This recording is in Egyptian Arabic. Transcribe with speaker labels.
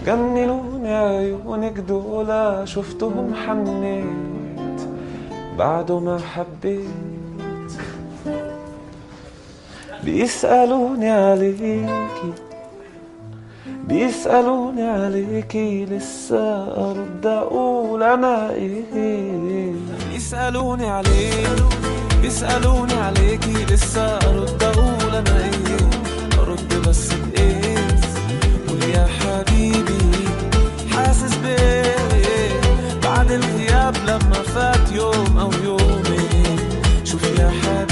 Speaker 1: جننوني عيونك دول شفتهم حنيت بعد ما حبيت بيسألوني عليكي بيسألوني عليكي لسه أرد أقول أنا إيه بيسألوني عليك بيسألوني عليكي لسه أرد أقول أنا إيه أرد بس بإيه قول يا حبيبي حاسس بإيه بعد الغياب لما فات يوم أو يومين شوف يا حبيبي